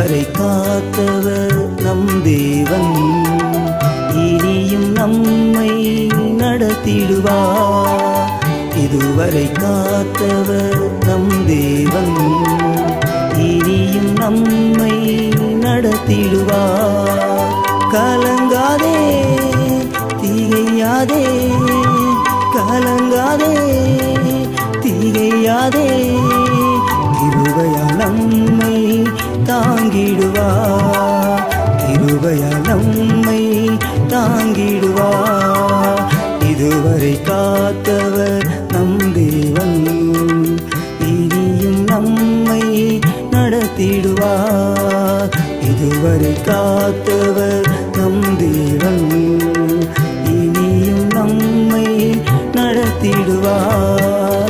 இதுவரை காத்தவர் நம் தேவன் இனியும் நம்மை நடத்திடுவார் இதுவரை காத்தவர் நம் தேவன் இனியும் நம்மை நடத்திடுவார் கலங்காதே திகையாதே கலங்காதே திகையாதே கிருபையால் நம்மை தாங்கிடுவார் கிருபையால் நம்மை தாங்கிடுவார் இதுவரை காத்தவர் நம் தேவன் இனியும் நம்மை நடத்திடுவார் இதுவரை காத்தவர் நம் தேவன் இனியும் நம்மை நடத்திடுவார்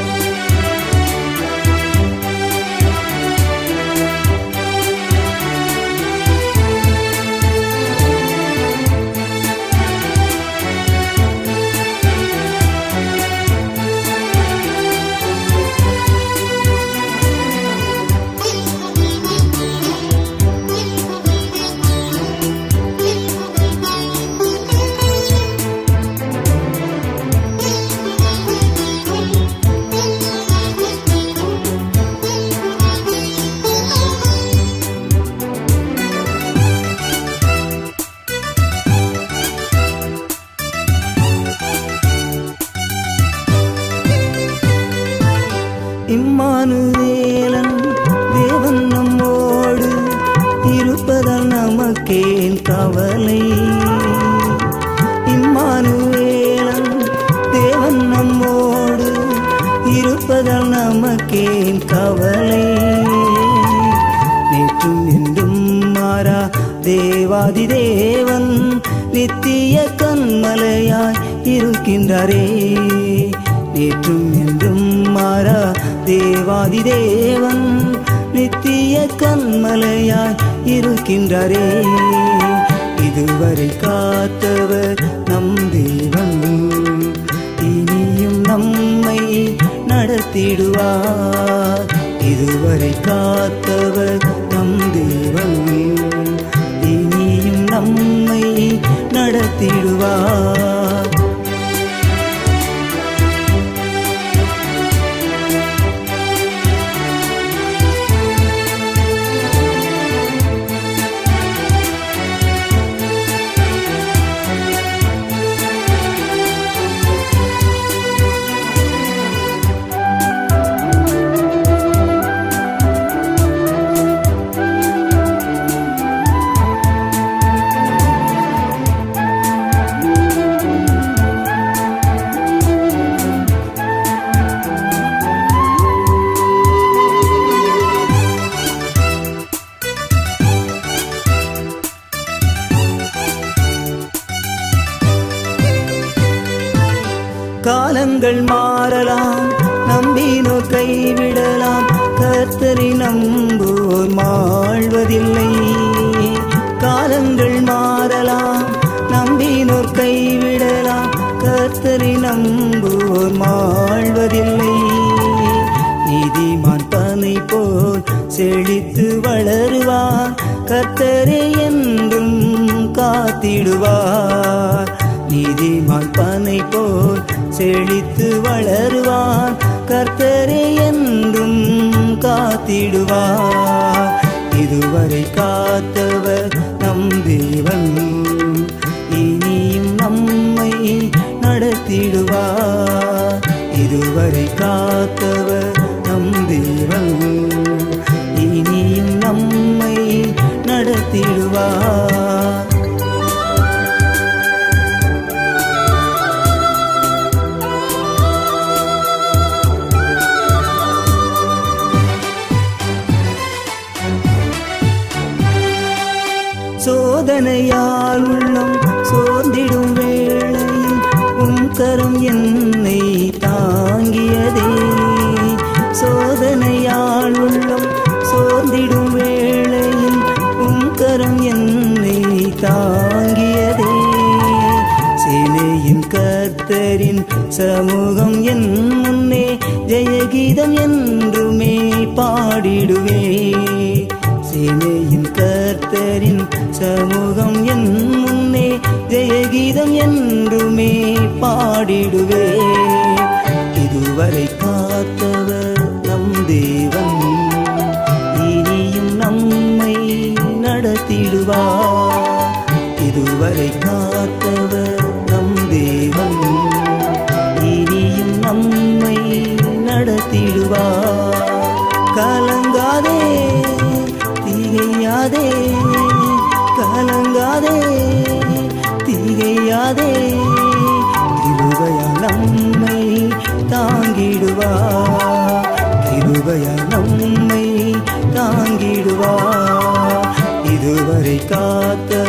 இம்மானுவேலன் தேவன் நம்மோடு இருப்பதால் நமக்கேன் கவலை இம்மானுவேலன் தேவன் நம்மோடு இருப்பதால் நமக்கேன் கவலை நேற்றும் என்றும் மாறா தேவாதி தேவன் நித்திய கண்மலையாய் இருக்கின்றாரே நேற்றும் என்றும் மாறா தேவாதி தேவன் நித்திய கண்மலையாய் இருக்கின்றாரே இதுவரை காத்தவர் நம் தேவன் இனியும் நம்மை நடத்திடுவார் இதுவரை காத்தவர் நம் தேவன் இனியும் நம்மை நடத்திடுவார் காலங்கள் மாறலாம் நம்பினோ கைவிடலாம் கர்த்தரை நம்புவோர் மாழ்வதில்லை காலங்கள் மாறலாம் நம்பினோர் கைவிடலாம் கர்த்தரை நம்புவோர் மாழ்வதில்லை நீதிமான் பனை போல் செழித்து வளருவார் கர்த்தரே என்றும் காத்திடுவார் நீதிமான் பனை போல் செழித்து வளருவார் கர்த்தரே என்றும் காத்திடுவார் இதுவரை காத்தவர் நம் தேவன் இனியும் நம்மை நடத்திடுவார் இதுவரை காத்தவர் நம் தேவன் இனியும் நம்மை நடத்திடுவார் சோதனையால் உள்ளம் சோர்ந்திடும் வேளையில் உம் கரம் என்னை தாங்கியதே சோதனையால் உள்ளம் சோர்ந்திடும் வேளையில் உம் கரம் என்னை தாங்கியதே சேனையின் கர்த்தரின் சமூகம் என் முன்னே ஜெயகீதம் என்றுமே பாடிடுவே சேனையின் கர்த்தரின் சமூகம் என் முன்னே ஜெயகீதம் என்றுமே பாடிடுவே இதுவரை காத்தவர் நம் தேவன் இனியும் நம்மை நடத்திடுவார் இதுவரை காத்தவர் நம் தேவன் இனியும் நம்மை நடத்திடுவார் கலங்காதே திகையாதே கலங்காதே திகையாதே கிருபையா நம்மை தாங்கிடுவா கிருபையா நம்மை தாங்கிடுவா இதுவரை காத்த